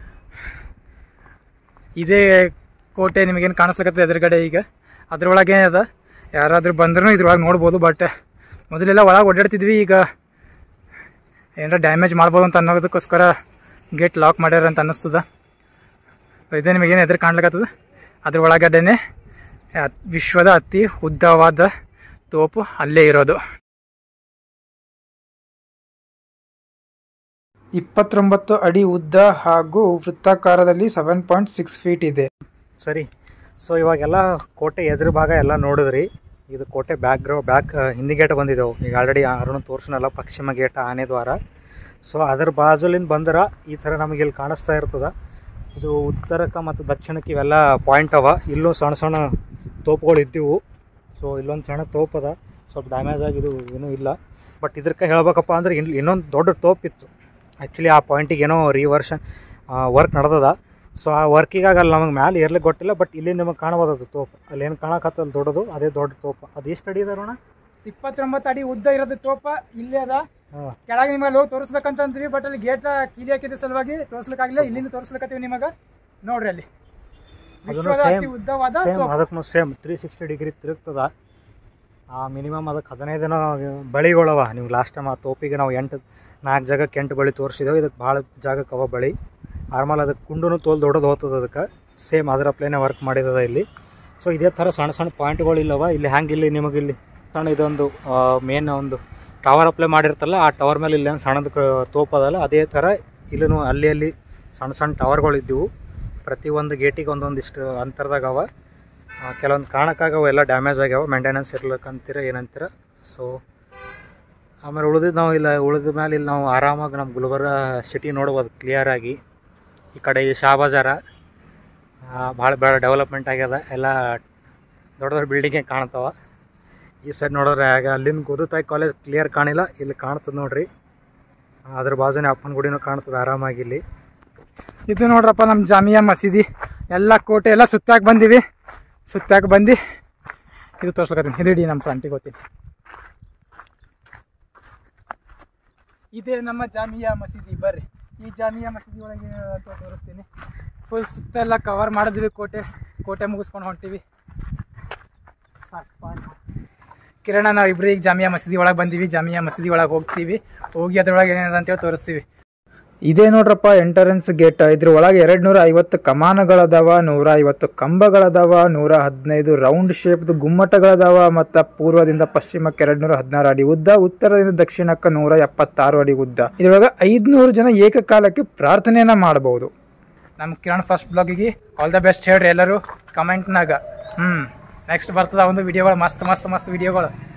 ಇದೇ ಕೋಟೆ ನಿಮಗೇನು ಕಾಣಿಸ್ಲಿಕ್ಕತ್ತೆ ಎದುರುಗಡೆ ಈಗ ಅದ್ರೊಳಗೆ ಅದ ಯಾರಾದರೂ ಬಂದ್ರೂ ಇದ್ರೊಳಗೆ ನೋಡ್ಬೋದು ಬಟ್ ಮೊದಲೆಲ್ಲ ಒಳಗೆ ಓಡಾಡ್ತಿದ್ವಿ ಈಗ ಏನಾರ ಡ್ಯಾಮೇಜ್ ಮಾಡ್ಬೋದು ಅಂತ ಅನ್ನೋದಕ್ಕೋಸ್ಕರ ಗೇಟ್ ಲಾಕ್ ಮಾಡ್ಯಾರ ಅಂತ ಅನ್ನಿಸ್ತದ ಇದೇ ನಿಮಗೇನು ಎದುರು ಕಾಣ್ಲಿಕ್ಕತ್ತದ ಅದ್ರ ಒಳಗಡೆನೆ ಅತ್- ವಿಶ್ವದ ಅತಿ ಉದ್ದವಾದ ತೋಪು ಅಲ್ಲೇ ಇರೋದು ಇಪ್ಪತ್ತೊಂಬತ್ತು ಅಡಿ ಉದ್ದ ಹಾಗೂ ವೃತ್ತಾಕಾರದಲ್ಲಿ ಸೆವೆನ್ ಪಾಯಿಂಟ್ ಸಿಕ್ಸ್ ಫೀಟ್ ಇದೆ ಸರಿ ಸೊ ಇವಾಗೆಲ್ಲ ಕೋಟೆ ಎದುರು ಭಾಗ ಎಲ್ಲ ನೋಡಿದ್ರಿ ಇದು ಕೋಟೆ ಬ್ಯಾಕ್ ಗ್ರೌ ಬ್ಯಾಕ್ ಹಿಂದಿ ಗೇಟ್ ಬಂದಿದ್ದೆವು ಈಗ ಆಲ್ರೆಡಿ ಅರುಣ ತೋರ್ಸನಲ್ಲ ಪಶ್ಚಿಮ ಗೇಟ್ ಆನೆ ದ್ವಾರ ಸೊ ಅದ್ರ ಬಾಜುಲಿಂದ ಬಂದ್ರೆ ಈ ಥರ ನಮಗೆ ಇಲ್ಲಿ ಕಾಣಿಸ್ತಾ ಇರ್ತದ ಇದು ಉತ್ತರಕ್ಕೆ ಮತ್ತು ದಕ್ಷಿಣಕ್ಕೆ ಇವೆಲ್ಲ ಪಾಯಿಂಟ್ ಅವ ಇಲ್ಲೂ ಸಣ್ಣ ಸಣ್ಣ ತೋಪುಗಳು ಇದ್ದೀವು ಸೊ ಇಲ್ಲೊಂದು ಸಣ್ಣ ತೋಪ್ ಅದ ಸ್ವಲ್ಪ ಡ್ಯಾಮೇಜ್ ಆಗಿದ್ದು ಏನೂ ಇಲ್ಲ ಬಟ್ ಇದಕ್ಕೆ ಹೇಳ್ಬೇಕಪ್ಪ ಅಂದ್ರೆ ಇಲ್ಲಿ ಇನ್ನೊಂದು ದೊಡ್ಡ ತೋಪ್ ಇತ್ತು ಆ್ಯಕ್ಚುಲಿ ಆ ಪಾಯಿಂಟಿಗೆ ಏನೋ ರಿವರ್ಷನ್ ವರ್ಕ್ ನಡೆದದ ಸೊ ಆ ವರ್ಕಿಗಾಗ ಅಲ್ಲಿ ನಮಗೆ ಮ್ಯಾಲೆ ಇರ್ಲಿಕ್ಕೆ ಗೊತ್ತಿಲ್ಲ ಬಟ್ ಇಲ್ಲಿ ನಿಮಗೆ ಕಾಣಬೋದು ಅದು ತೋಪ್ ಅಲ್ಲಿ ಏನು ಕಾಣಕತ್ತಲ್ಲ ದೊಡ್ಡದು ಅದೇ ದೊಡ್ಡ ತೋಪ ಅದು ಎಷ್ಟು ಅಡಿ ಇದೆ ಅರುಣ ಇಪ್ಪತ್ತೊಂಬತ್ತು ಅಡಿ ಉದ್ದ ಇರೋದು ತೋಪ ಇಲ್ಲೇ ಅದ ಹಾಂ ಕೆಳಗೆ ನಿಮಗೆ ಹೋಗಿ ತೋರಿಸ್ಬೇಕಂತ ಅಂದ್ವಿ ಬಟ್ ಅಲ್ಲಿ ಗೇಟ್ ಕೀಲಿ ಹಾಕಿದ ಸಲುವಾಗಿ ತೋರಿಸ್ಲಿಕ್ಕಾಗಿಲ್ಲ ಇಲ್ಲಿಂದ ತೋರಿಸ್ಲಿಕ್ಕತ್ತೀವಿ ನಿಮಗೆ ನೋಡ್ರಿ ಅಲ್ಲಿ ಅದನ್ನು ವಿಶ್ವದ same- ಅತಿ ಉದ್ದವಾದ ಸೇಮ್ ತೋಪ ಅದಕ್ಕೂ ಸೇಮ್ ತ್ರೀ ಸಿಕ್ಸ್ಟಿ ಡಿಗ್ರಿ ತಿರುಗ್ತದ ಆ ಮಿನಿಮಮ್ ಅದಕ್ಕೆ ಹದಿನೈದು ದಿನ ಬಳಿಗಳವ ನೀವು ಲಾಸ್ಟ್ ಟೈಮ್ ಆ ತೋಪಿಗೆ ನಾವು ಎಂಟು ನಾಲ್ಕು ಜಾಗಕ್ಕೆ ಎಂಟು ಬಳಿ ತೋರಿಸಿದೆವು ಇದಕ್ಕೆ ಭಾಳ ಜಾಗಕ್ಕೆ ಅವ ಬಳಿ ನಾರ್ಮಲ್ ಅದಕ್ಕೆ ಕುಂಡು ತೋಲ್ ದೊಡ್ಡದು ಹೋಗ್ತದೆ ಅದಕ್ಕೆ ಸೇಮ್ ಅದರ ಪ್ಲೇನೆ ವರ್ಕ್ ಮಾಡಿದದ ಇಲ್ಲಿ ಸೊ ಇದೇ ಥರ ಸಣ್ಣ ಸಣ್ಣ ಪಾಯಿಂಟ್ಗಳು ಇಲ್ಲವ ಇಲ್ಲಿ ಹ್ಯಾಂಗೆ ಇಲ್ಲಿ ನಿಮಗೆ ಇಲ್ಲಿ ಸಣ್ಣ ಇದೊಂದು ಮೇನ್ ಒಂದು ಟವರ್ ಅಪ್ಲೈ ಮಾಡಿರ್ತಲ್ಲ ಆ ಟವರ್ ಮೇಲೆ ಇಲ್ಲಿ ಒಂದು ಸಣ್ಣದು ಕ- ತೋಪ್ ಅದಲ್ಲ ಅದೇ ಥರ ಇಲ್ಲೂ ಅಲ್ಲಿ ಅಲ್ಲಿ ಸಣ್ಣ ಸಣ್ಣ ಟವರ್ಗಳು ಇದ್ದವು ಪ್ರತಿಯೊಂದು ಗೇಟಿಗೆ ಒಂದೊಂದಿಷ್ಟು ಅಂತರದಾಗ ಅವ ಆ, ಕೆಲವೊಂದು ಕಾರಣಕ್ಕಾಗವ ಎಲ್ಲ ಡ್ಯಾಮೇಜ್ ಆಗ್ಯಾವ ಮೇಂಟೆನೆನ್ಸ್ ಇರ್ಲಕ್ಕಂತೀರ ಏನಂತೀರ ಸೊ ಆಮೇಲೆ ಉಳಿದಿದ್ದು ನಾವು ಇಲ್ಲ ಉಳಿದ ಮೇಲೆ ಇಲ್ಲಿ ನಾವು ಆರಾಮಾಗಿ ನಮ್ಮ ಗುಲ್ಬರ್ಗ ಸಿಟಿ ನೋಡ್ಬೋದು ಕ್ಲಿಯರಾಗಿ ಈ ಕಡೆ ಈ ಶಾ ಬಜಾರ ಭಾಳ ಭಾಳ ಡೆವಲಪ್ಮೆಂಟ್ ಆಗ್ಯದ ಎಲ್ಲ ದೊಡ್ಡ ದೊಡ್ಡ ಬಿಲ್ಡಿಂಗೇ ಕಾಣ್ತಾವ ಈ ಸೈಡ್ ನೋಡಿದ್ರೆ ಆಗ ಅಲ್ಲಿಂದ ಗುರುತಾಯಿ ಕಾಲೇಜ್ ಕ್ಲಿಯರ್ ಕಾಣಿಲ್ಲ ಇಲ್ಲಿ ಕಾಣ್ತದೆ ನೋಡ್ರಿ ಅದ್ರ ಬಾಜುನೇ ಅಪ್ಪನ ಗುಡಿನೂ ಕಾಣ್ತದೆ ಆರಾಮಾಗಿ ಇಲ್ಲಿ ಇದು ನೋಡ್ರಪ್ಪ ನಮ್ಮ ಜಾಮಿಯಾ ಮಸೀದಿ ಎಲ್ಲ ಕೋಟೆ ಎಲ್ಲ ಸುತ್ತಾಕ್ ಬಂದೀವಿ ಸುತ್ತಾಕ್ ಬಂದು ಇದು ತೋರ್ಸ್ಲಕತ್ತೀನಿ ಇದು ಇಡೀ ನಮ್ಮ ಫ್ರಂಟಿಗೆ ಹೋಗ್ತೀನಿ ಇದೇ ನಮ್ಮ ಜಾಮಿಯಾ ಮಸೀದಿ ಬರ್ರಿ ಈ ಜಾಮಿಯಾ ಮಸೀದಿ ಒಳಗೆ ಅಂತ ತೋರಿಸ್ತೀನಿ ಫುಲ್ ಸುತ್ತೆಲ್ಲ ಕವರ್ ಮಾಡಿದ್ವಿ ಕೋಟೆ ಕೋಟೆ ಮುಗಿಸ್ಕೊಂಡು ಹೊಂಟೀವಿ ಕಿರಣ ನಾವು ಇಬ್ರು ಈಗ ಜಾಮಿಯಾ ಮಸೀದಿ ಒಳಗೆ ಬಂದೀವಿ ಜಾಮಿಯಾ ಮಸೀದಿ ಒಳಗೆ ಹೋಗ್ತೀವಿ ಹೋಗಿ ಅದ್ರೊಳಗೆ ಏನಿದೆ ಅಂತೇಳಿ ತೋರಿಸ್ತೀವಿ ಇದೇ ನೋಡ್ರಪ್ಪ ಎಂಟರೆನ್ಸ್ ಗೇಟ್ ಇದ್ರ ಒಳಗೆ ಎರಡು ನೂರ ಐವತ್ತು ಕಮಾನುಗಳದಾವ ನೂರ ಐವತ್ತು ಕಂಬಗಳದಾವ ನೂರ ಹದಿನೈದು ರೌಂಡ್ ಶೇಪ್ದು ಗುಮ್ಮಟಗಳದಾವ ಮತ್ತು ಪೂರ್ವದಿಂದ ಪಶ್ಚಿಮಕ್ಕೆ ಎರಡು ನೂರ ಹದಿನಾರು ಅಡಿ ಉದ್ದ ಉತ್ತರದಿಂದ ದಕ್ಷಿಣಕ್ಕೆ ನೂರ ಎಪ್ಪತ್ತಾರು ಅಡಿ ಉದ್ದ ಇದ್ರೊಳಗೆ ಐದುನೂರು ಜನ ಏಕಕಾಲಕ್ಕೆ ಪ್ರಾರ್ಥನೆಯನ್ನ ಮಾಡಬಹುದು ನಮ್ಮ ಕಿರಣ್ ಫಸ್ಟ್ ಬ್ಲಾಗಿಗೆ ಆಲ್ ದ ಬೆಸ್ಟ್ ಹೇಳ್ರಿ ಎಲ್ಲರೂ ಕಮೆಂಟ್ನಾಗ ಹ್ಞೂ ನೆಕ್ಸ್ಟ್ ಬರ್ತದ ಒಂದು ವಿಡಿಯೋಗಳು ಮಸ್ತ್ ಮಸ್ತ್ ಮಸ್ತ್ ವಿಡಿಯೋಗಳು